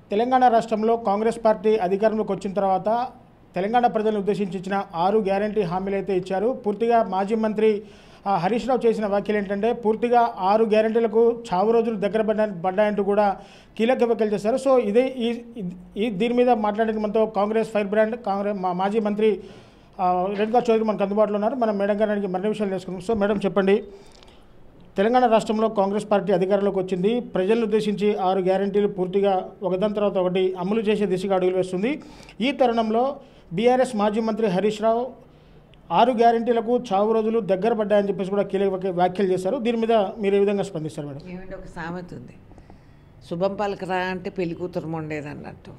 తెలంగాణ రాష్ట్రంలో కాంగ్రెస్ పార్టీ అధికారంలోకి వచ్చిన తర్వాత తెలంగాణ ప్రజలను ఉద్దేశించి ఇచ్చిన ఆరు గ్యారంటీ హామీలు అయితే ఇచ్చారు పూర్తిగా మాజీ మంత్రి ఆ, హరీష్ రావు చేసిన వ్యాఖ్యలు ఏంటంటే పూర్తిగా ఆరు గ్యారంటీలకు చావు రోజులు దగ్గర పడ్డా పడ్డాయంటూ కూడా కీలక వ్యాఖ్యలు చేశారు సో ఇదే ఈ ఈ దీని మీద మాట్లాడేందుకు మనతో కాంగ్రెస్ ఫైర్ బ్రాండ్ కాంగ్రెస్ మా మాజీ మంత్రి ఆ, రేణుకా చౌదరి మనకు అందుబాటులో ఉన్నారు మనం మేడం గారికి మరిన్ని విషయాలు తెలుసుకుందాం సో మేడం చెప్పండి తెలంగాణ రాష్ట్రంలో కాంగ్రెస్ పార్టీ అధికారంలోకి వచ్చింది ప్రజలను ఉద్దేశించి ఆరు గ్యారంటీలు పూర్తిగా ఒకదాని తర్వాత ఒకటి అమలు చేసే దిశగా అడుగులు వేస్తుంది ఈ తరుణంలో బీఆర్ఎస్ మాజీ మంత్రి హరీష్ రావు ఆరు గ్యారంటీలకు చావు రోజులు దగ్గర పడ్డాయని చెప్పేసి కూడా కీలక వ్యాఖ్య- వ్యాఖ్యలు చేశారు దీని మీద మీరు ఏ విధంగా స్పందిస్తారు మేడం ఏమంటే ఒక సామెత ఉంది శుభం పలకరా అంటే పెళ్లి కూతురు ఉండేది అన్నట్టు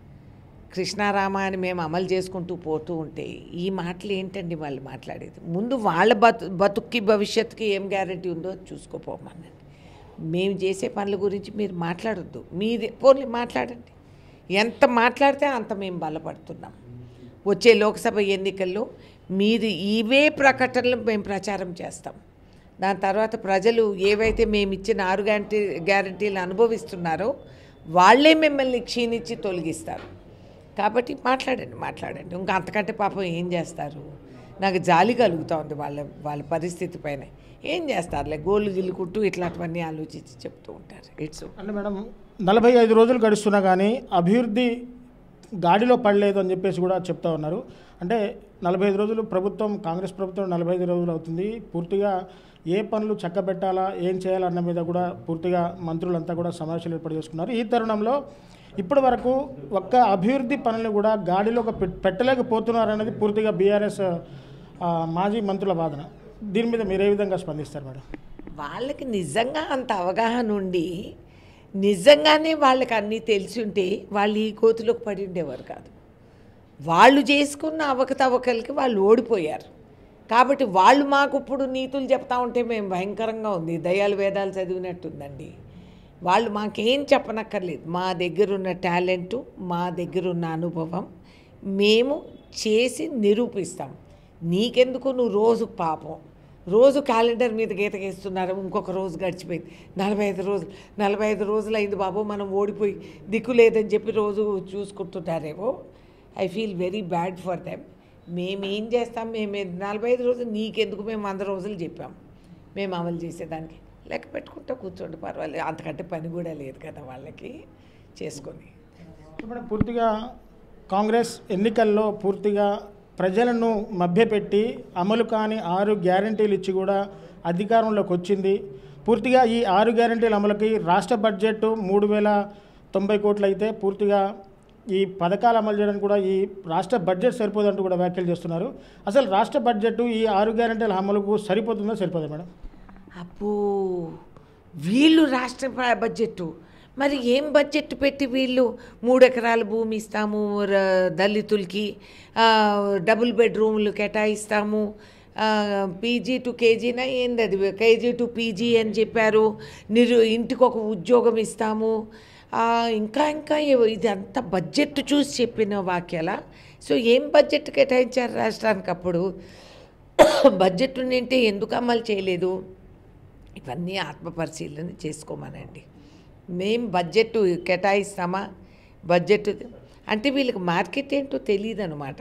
కృష్ణారామ అని మేము అమలు చేసుకుంటూ పోతూ ఉంటే ఈ మాటలు ఏంటండి వాళ్ళు మాట్లాడేది ముందు వాళ్ళ బతు బతుక్కి భవిష్యత్తుకి ఏం గ్యారంటీ ఉందో చూసుకోపోమనండి మేము చేసే పనుల గురించి మీరు మాట్లాడొద్దు మీది పోనీ మాట్లాడండి ఎంత మాట్లాడితే అంత మేము బలపడుతున్నాం వచ్చే లోక్సభ ఎన్నికల్లో మీరు ఇవే ప్రకటనలు మేము ప్రచారం చేస్తాం దాని తర్వాత ప్రజలు ఏవైతే మేము ఇచ్చిన ఆరు గ్యారంటీ గ్యారంటీలు అనుభవిస్తున్నారో వాళ్ళే మిమ్మల్ని క్షీణించి తొలగిస్తారు కాబట్టి మాట్లాడండి మాట్లాడండి ఇంకా అంతకంటే పాపం ఏం చేస్తారు నాకు జాలి కలుగుతోంది వాళ్ళ వాళ్ళ పరిస్థితి పైన ఏం చేస్తారులే గోళ్ళు గిల్లుకుంటూ ఇట్లాంటివన్నీ ఆలోచించి చెప్తూ ఉంటారు ఇట్స్ అంటే మేడం నలభై ఐదు రోజులు గడుస్తున్నా కానీ అభివృద్ధి గాడిలో పడలేదు అని చెప్పేసి కూడా చెప్తా ఉన్నారు అంటే నలభై ఐదు రోజులు ప్రభుత్వం కాంగ్రెస్ ప్రభుత్వం నలభై ఐదు రోజులు అవుతుంది పూర్తిగా ఏ పనులు చక్కబెట్టాలా ఏం చేయాలన్న మీద కూడా పూర్తిగా మంత్రులంతా కూడా సమావేశాలు ఏర్పాటు చేసుకున్నారు ఈ తరుణంలో ఇప్పటి వరకు ఒక్క అభివృద్ధి పనులు కూడా గాడిలో పెట్టలేకపోతున్నారు అనేది పూర్తిగా బీఆర్ఎస్ మాజీ మంత్రుల వాదన దీని మీద మీరు ఏ విధంగా స్పందిస్తారు మేడం వాళ్ళకి నిజంగా అంత అవగాహన ఉండి నిజంగానే వాళ్ళకి అన్నీ తెలిసి ఉంటే వాళ్ళు ఈ కోతిలోకి పడి ఉండేవారు కాదు వాళ్ళు చేసుకున్న అవకతవకలకి వాళ్ళు ఓడిపోయారు కాబట్టి వాళ్ళు మాకు ఇప్పుడు నీతులు చెప్తా ఉంటే మేము భయంకరంగా ఉంది దయాలు వేదాలు చదివినట్టుందండి వాళ్ళు మాకేం చెప్పనక్కర్లేదు మా దగ్గర ఉన్న టాలెంటు మా దగ్గర ఉన్న అనుభవం మేము చేసి నిరూపిస్తాం నీకెందుకు నువ్వు రోజు పాపం రోజు క్యాలెండర్ మీద గీత గీస్తున్నారు ఇంకొక రోజు గడిచిపోయింది నలభై ఐదు రోజులు నలభై ఐదు రోజులు అయింది బాబు మనం ఓడిపోయి దిక్కు లేదని చెప్పి రోజు చూసుకుంటున్నారేమో I feel very bad for them మేము ఏం చేస్తాం మేము నలభై ఐదు రోజులు నీకెందుకు మేము వంద రోజులు చెప్పాం మేము అమలు చేసేదానికి లెక్క పెట్టుకుంటూ కూర్చోండి పర్వాలేదు అంతకంటే పని కూడా లేదు కదా వాళ్ళకి చేసుకొని ఇప్పుడు పూర్తిగా కాంగ్రెస్ ఎన్నికల్లో పూర్తిగా ప్రజలను మభ్యపెట్టి అమలు కాని ఆరు గ్యారంటీలు ఇచ్చి కూడా అధికారంలోకి వచ్చింది పూర్తిగా ఈ ఆరు గ్యారంటీల అమలుకి రాష్ట్ర బడ్జెట్ మూడు వేల తొంభై కోట్లు అయితే పూర్తిగా ఈ పథకాలు అమలు చేయడానికి కూడా ఈ రాష్ట్ర బడ్జెట్ సరిపోదంటూ కూడా వ్యాఖ్యలు చేస్తున్నారు అసలు రాష్ట్ర బడ్జెట్ ఈ ఆరు గ్యారంటీల అమలుకు సరిపోతుందా సరిపోదా మేడం అబ్బో వీళ్ళు రాష్ట్ర ప్ర- బడ్జెట్ మరి ఏం బడ్జెట్ పెట్టి వీళ్ళు మూడు ఎకరాల భూమి ఇస్తాము ర- దళితులకి ఆ, డబుల్ బెడ్రూమ్లు కేటాయిస్తాము ఆ, పీజీ టు కేజీనా ఏంది అది కేజీ టు పీజీ అని చెప్పారు నిరు ఇంటికి ఒక ఉద్యోగం ఇస్తాము ఆ, ఇంకా ఇంకా ఏవో ఇది అంత బడ్జెట్ చూసి చెప్పిన వాక్యాల సో ఏం బడ్జెట్ కేటాయించారు రాష్ట్రానికి అప్పుడు బడ్జెట్ ఉండింటే ఎందుకు అమలు చేయలేదు ఇవన్నీ ఆత్మపరిశీలన చేసుకోమనండి మేం బడ్జెట్ కేటాయిస్తామా బడ్జెట్ అంటే వీళ్ళకి మార్కెట్ ఏంటో తెలియదు అనమాట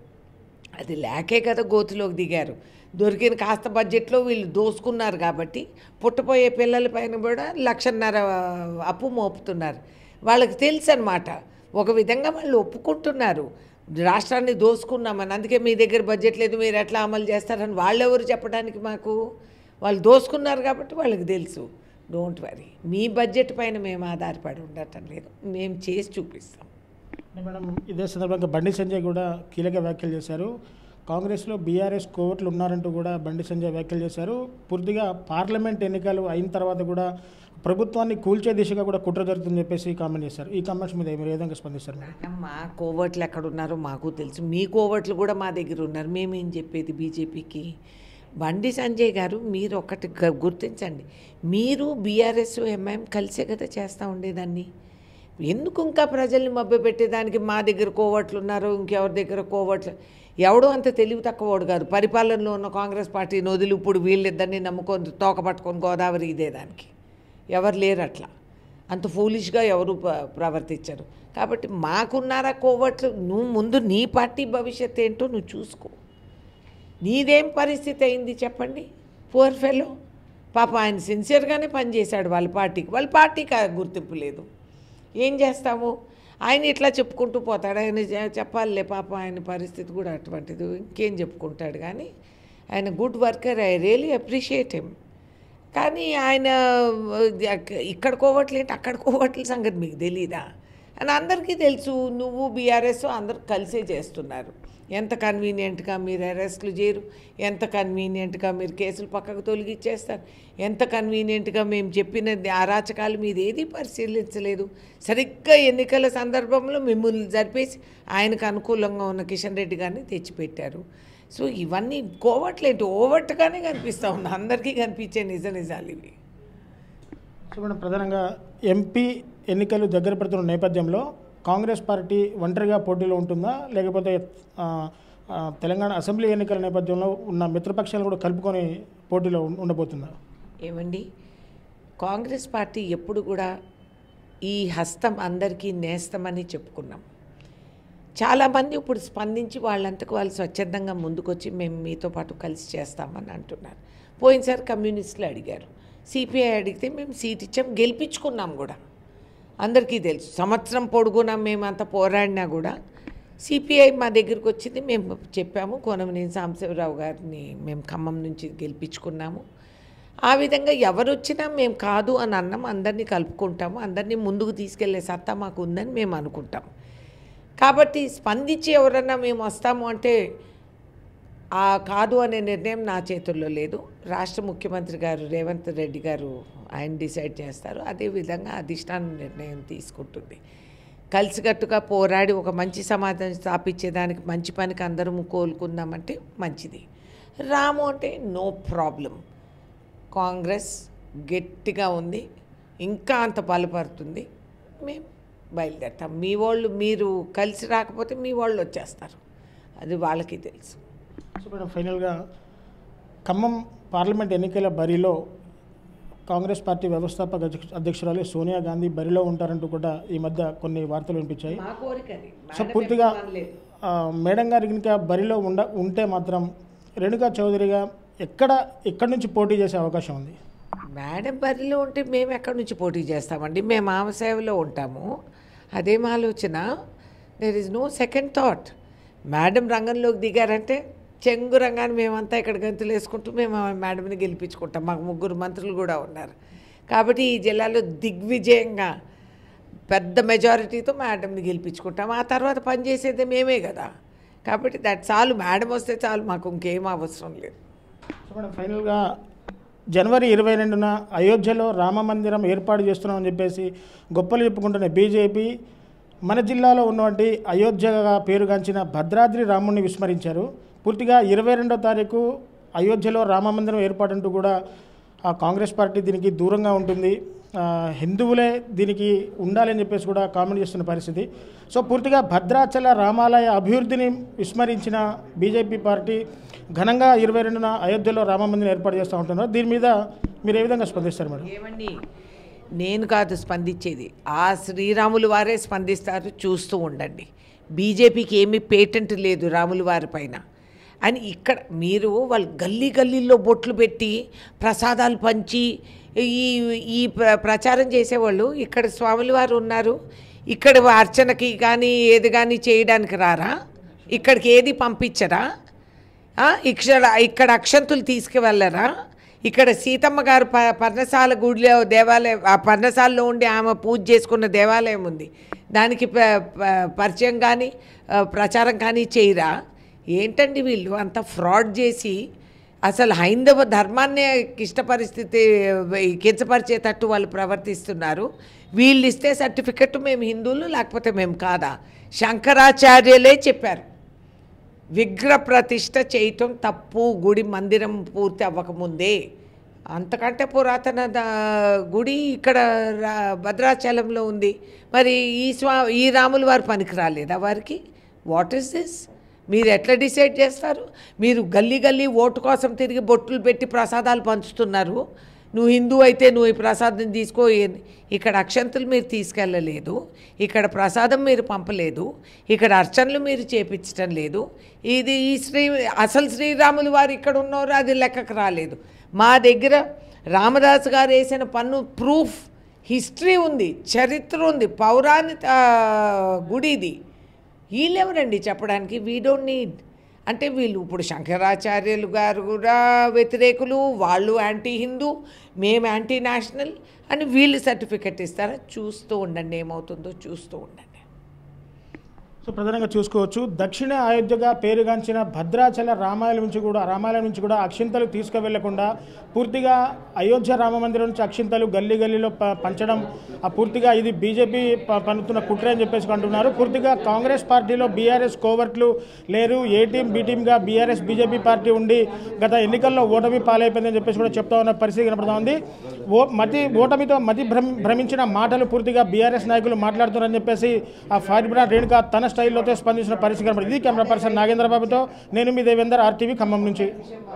అది లేకే కదా గోతులోకి దిగారు దొరికిన కాస్త బడ్జెట్లో వీళ్ళు దోసుకున్నారు కాబట్టి పుట్టపోయే పిల్లల పైన కూడా లక్షన్నర అప్పు మోపుతున్నారు వాళ్ళకి తెలుసు అనమాట ఒక విధంగా వాళ్ళు ఒప్పుకుంటున్నారు రాష్ట్రాన్ని దోసుకున్నామని అందుకే మీ దగ్గర బడ్జెట్ లేదు మీరు ఎట్లా అమలు చేస్తారని వాళ్ళెవరు చెప్పడానికి మాకు వాళ్ళు దోసుకున్నారు కాబట్టి వాళ్ళకి తెలుసు డోంట్ వరీ మీ బడ్జెట్ పైన మేము ఆధారపడి ఉండటం లేదు మేము చేసి చూపిస్తాం అంటే మేడం ఇదే సందర్భంగా బండి సంజయ్ కూడా కీలక వ్యాఖ్యలు చేశారు కాంగ్రెస్లో బీఆర్ఎస్ కోవట్లు ఉన్నారంటూ కూడా బండి సంజయ్ వ్యాఖ్యలు చేశారు పూర్తిగా పార్లమెంట్ ఎన్నికలు అయిన తర్వాత కూడా ప్రభుత్వాన్ని కూల్చే దిశగా కూడా కుట్ర జరుగుతుందని చెప్పేసి కామెంట్ చేశారు ఈ కామెంట్స్ మీద మీరు ఏ విధంగా స్పందిస్తారు మేడం మా కోవట్లు ఎక్కడ ఉన్నారో మాకు తెలుసు మీ కోవట్లు కూడా మా దగ్గర ఉన్నారు మేమేం చెప్పేది బీజేపీకి బండి సంజయ్ గారు మీరు ఒకటి గ- గుర్తించండి మీరు బీఆర్ఎస్ ఎంఐఎం కలిసే కదా చేస్తూ ఉండేదాన్ని ఎందుకు ఇంకా ప్రజల్ని మభ్యపెట్టేదానికి మా దగ్గర కోవట్లు ఉన్నారు ఇంకెవరి దగ్గర కోవట్లు ఎవడో అంత తెలివి తక్కువవాడు కాదు పరిపాలనలో ఉన్న కాంగ్రెస్ పార్టీని వదిలి ఇప్పుడు వీళ్ళిద్దరిని నమ్ముకొని తోక పట్టుకొని గోదావరి ఇదే దానికి ఎవరు లేరు అట్లా అంత ఫూలిష్గా ఎవరు ప్ర- ప్రవర్తించరు కాబట్టి మాకున్నారా కోవట్లు నువ్వు ముందు నీ పార్టీ భవిష్యత్ ఏంటో నువ్వు చూసుకో నీదేం పరిస్థితి అయింది చెప్పండి పువర్ ఫెలో పాప ఆయన సిన్సియర్గానే పనిచేశాడు వాళ్ళ పార్టీకి వాళ్ళ పార్టీకి ఆ గుర్తింపు లేదు ఏం చేస్తాము ఆయన ఇట్లా చెప్పుకుంటూ పోతాడు ఆయన చె- చెప్పాలిలే పాప ఆయన పరిస్థితి కూడా అటువంటిది ఇంకేం చెప్పుకుంటాడు కానీ ఆయన good worker I really appreciate him కానీ ఆయన ఇక్కడ కోవట్లేంటి అక్కడ కోవట్ల సంగతి మీకు తెలీదా అని అందరికీ తెలుసు నువ్వు బీఆర్ఎస్ అందరు కలిసే చేస్తున్నారు ఎంత కన్వీనియంట్గా మీరు అరెస్టులు చేయరు ఎంత కన్వీనియంట్గా మీరు కేసులు పక్కకు తొలగిచ్చేస్తారు ఎంత కన్వీనియంట్గా మేము చెప్పిన అరాచకాలు మీద ఏది పరిశీలించలేదు సరిగ్గా ఎన్నికల సందర్భంలో మిమ్మల్ని జరిపేసి ఆయనకు అనుకూలంగా ఉన్న కిషన్ రెడ్డి గారిని తెచ్చిపెట్టారు సో ఇవన్నీ కోవట్లేంటి ఓవట్గానే కనిపిస్తూ ఉంది అందరికీ కనిపించే నిజ నిజాలు ఇవి సో మేడం ప్రధానంగా ఎంపీ ఎన్నికలు దగ్గర పడుతున్న నేపథ్యంలో కాంగ్రెస్ పార్టీ ఒంటరిగా పోటీలో ఉంటుందా లేకపోతే ఆ, ఆ, తెలంగాణ అసెంబ్లీ ఎన్నికల నేపథ్యంలో ఉన్న మిత్రపక్షాలు కూడా కలుపుకొని పోటీలో ఉం- ఉండబోతుందా ఏమండి కాంగ్రెస్ పార్టీ ఎప్పుడు కూడా ఈ హస్తం అందరికీ నేస్తమని చెప్పుకున్నాం చాలామంది ఇప్పుడు స్పందించి వాళ్ళంతకు వాళ్ళు స్వచ్ఛందంగా ముందుకొచ్చి మేము మీతో పాటు కలిసి చేస్తామని అంటున్నారు పోయినసారి కమ్యూనిస్టులు అడిగారు సిపిఐ అడిగితే మేము సీట్ ఇచ్చాం గెలిపించుకున్నాం కూడా అందరికీ తెలుసు సంవత్సరం పొడుగునా మేమంతా పోరాడినా కూడా సిపిఐ మా దగ్గరికి వచ్చింది మేము చెప్పాము కోనమనేని సాంబశివరావు గారిని మేము ఖమ్మం నుంచి గెలిపించుకున్నాము ఆ విధంగా ఎవరు వచ్చినా మేము కాదు అని అన్నాం అందరినీ కలుపుకుంటాము అందరినీ ముందుకు తీసుకెళ్లే సత్తా మాకు ఉందని మేము అనుకుంటాం కాబట్టి స్పందించి ఎవరన్నా మేము వస్తాము అంటే ఆ కాదు అనే నిర్ణయం నా చేతుల్లో లేదు రాష్ట్ర ముఖ్యమంత్రి గారు రేవంత్ రెడ్డి గారు ఆయన డిసైడ్ చేస్తారు అదేవిధంగా అధిష్టానం నిర్ణయం తీసుకుంటుంది కలిసికట్టుగా పోరాడి ఒక మంచి సమాధానం స్థాపించేదానికి మంచి పనికి అందరం కోలుకుందామంటే మంచిది రాము అంటే నో ప్రాబ్లం కాంగ్రెస్ గట్టిగా ఉంది ఇంకా అంత బలపడుతుంది మేము బయలుదేరుతాం మీ వాళ్ళు మీరు కలిసి రాకపోతే మీ వాళ్ళు వచ్చేస్తారు అది వాళ్ళకి తెలుసు సో మేడం ఫైనల్గా ఖమ్మం పార్లమెంట్ ఎన్నికల బరిలో కాంగ్రెస్ పార్టీ వ్యవస్థాపక అధ్యక్ష- అధ్యక్షురాలు సోనియా గాంధీ బరిలో ఉంటారంటూ కూడా ఈ మధ్య కొన్ని వార్తలు వినిపించాయి మా కోరిక అది సో పూర్తిగా ఆ, మేడం గారికి ఇంకా బరిలో ఉండ ఉంటే మాత్రం రేణుకా చౌదరిగా ఎక్కడ ఎక్కడి నుంచి పోటీ చేసే అవకాశం ఉంది మేడం బరిలో ఉంటే మేము ఎక్కడి నుంచి పోటీ చేస్తామండి మేము ఆమె సేవలో ఉంటాము అదేం ఆలోచన there is no second thought madam రంగంలోకి దిగారంటే చెంగు రంగాన్ని మేమంతా ఇక్కడ గంతులు వేసుకుంటూ మేము ఆమె మేడంని గెలిపించుకుంటాం మాకు ముగ్గురు మంత్రులు కూడా ఉన్నారు కాబట్టి ఈ జిల్లాలో దిగ్విజయంగా పెద్ద మెజారిటీతో మేడంని గెలిపించుకుంటాం ఆ తర్వాత పనిచేసేది మేమే కదా కాబట్టి దట్ చాలు మేడం వస్తే చాలు మాకు ఇంకేం అవసరం లేదు సో మేడం ఫైనల్గా జనవరి ఇరవై రెండున అయోధ్యలో రామ మందిరం ఏర్పాటు చేస్తున్నామని చెప్పేసి గొప్పలు చెప్పుకుంటున్న బీజేపీ మన జిల్లాలో ఉన్నటువంటి అయోధ్యగా పేరుగాంచిన భద్రాద్రి రాముడిని విస్మరించారు పూర్తిగా ఇరవై రెండో తారీఖు అయోధ్యలో రామ మందిరం ఏర్పాటంటూ కూడా ఆ కాంగ్రెస్ పార్టీ దీనికి దూరంగా ఉంటుంది ఆ, హిందువులే దీనికి ఉండాలని చెప్పేసి కూడా కామెంట్ చేస్తున్న పరిస్థితి సో పూర్తిగా భద్రాచల రామాలయ అభివృద్ధిని విస్మరించిన బీజేపీ పార్టీ ఘనంగా ఇరవై రెండున అయోధ్యలో రామ మందిరం ఏర్పాటు చేస్తూ ఉంటున్నారు దీని మీద మీరు ఏ విధంగా స్పందిస్తారు మేడం ఏమండి నేను కాదు స్పందించేది ఆ శ్రీరాములు వారే స్పందిస్తారు చూస్తూ ఉండండి బీజేపీకి ఏమీ పేటెంట్ లేదు రాములు వారి పైన అని ఇక్కడ మీరు వాళ్ళు గల్లీ గల్లీల్లో బొట్లు పెట్టి ప్రసాదాలు పంచి ఈ ఈ ప్ర- ప్రచారం చేసేవాళ్ళు ఇక్కడ స్వాములు వారు ఉన్నారు ఇక్కడ అర్చనకి కానీ ఏది కానీ చేయడానికి రారా ఇక్కడికి ఏది పంపించరా ఆ, ఇక్కడ ఇక్కడ అక్షంతులు తీసుకువెళ్ళరా ఇక్కడ సీతమ్మ గారు ప పర్ణశాల గుడిలో దేవాలయం ఆ పర్ణశాలలో ఉండి ఆమె పూజ చేసుకున్న దేవాలయం ఉంది దానికి ప- ప- పరిచయం కానీ ఆ, ప్రచారం కానీ చేయరా ఏంటండి వీళ్ళు అంత ఫ్రాడ్ చేసి అసలు హైందవ ధర్మాన్నే ఇష్ట పరిస్థితి కించపరిచేటట్టు వాళ్ళు ప్రవర్తిస్తున్నారు వీళ్ళు ఇస్తే సర్టిఫికెట్ మేము హిందువులు లేకపోతే మేము కాదా శంకరాచార్యులే చెప్పారు విగ్రహ ప్రతిష్ఠ చేయటం తప్పు గుడి మందిరం పూర్తి అవ్వకముందే అంతకంటే పురాతన దా- గుడి ఇక్కడ రా- భద్రాచలంలో ఉంది మరి ఈ స్వా ఈ రాములు వారు పనికి రాలేదా వారికి వాట్ ఈస్ దిస్ మీరు ఎట్లా డిసైడ్ చేస్తారు మీరు గల్లీ గల్లీ ఓటు కోసం తిరిగి బొట్టులు పెట్టి ప్రసాదాలు పంచుతున్నారు నువ్వు హిందూ అయితే నువ్వు ఈ ప్రసాదం తీసుకో ఏ- ఇక్కడ అక్షంతలు మీరు తీసుకెళ్ళలేదు ఇక్కడ ప్రసాదం మీరు పంపలేదు ఇక్కడ అర్చనలు మీరు చేపించటం లేదు ఇది ఈ శ్రీ అసలు శ్రీరాములు వారు ఇక్కడ ఉన్నారు అది లెక్కకు రాలేదు మా దగ్గర రామదాసు గారు వేసిన పన్ను ప్రూఫ్ హిస్టరీ ఉంది చరిత్ర ఉంది పౌరాణిక ఆ, గుడి ఇది వీళ్ళెవరండి చెప్పడానికి వీ డోంట్ నీడ్ అంటే వీళ్ళు ఇప్పుడు శంకరాచార్యులు గారు కూడా వ్యతిరేకులు వాళ్ళు యాంటీ హిందూ మేము యాంటీ నేషనల్ అని వీళ్ళు సర్టిఫికెట్ ఇస్తారా చూస్తూ ఉండండి ఏమవుతుందో చూస్తూ ఉండండి సో ప్రధానంగా చూసుకోవచ్చు దక్షిణ అయోధ్యగా పేరుగాంచిన భద్రాచల రామాయణం నుంచి కూడా రామాయణం నుంచి కూడా అక్షింతలు తీసుకువెళ్లకుండా పూర్తిగా అయోధ్య రామ మందిరం నుంచి అక్షింతలు గల్లీ గల్లీలో ప- పంచడం ఆ పూర్తిగా ఇది బీజేపీ ప- పన్నుతున్న కుట్ర అని చెప్పేసి అంటున్నారు పూర్తిగా కాంగ్రెస్ పార్టీలో బీఆర్ఎస్ కోవర్ట్లు లేరు ఏ టీం బి టీంగా బీఆర్ఎస్ బీజేపీ పార్టీ ఉండి గత ఎన్నికల్లో ఓటమి పాలైపోయిందని చెప్పేసి కూడా చెప్తా ఉన్న పరిస్థితి కనపడుతూ ఉంది ఓ మతి ఓటమితో మతి భ్రమ భ్రమించిన మాటలు పూర్తిగా బీఆర్ఎస్ నాయకులు మాట్లాడుతున్నారని చెప్పేసి ఆ ఫారిబ్రా రేణుక తన స్టైల్లోతో స్పందించిన పరిస్థితి కనపడింది ఇది కెమెరా పర్సన్ నాగేంద్రబాబుతో నేను మీ దేవేందర్ ఆర్టీవీ ఖమ్మం నుంచి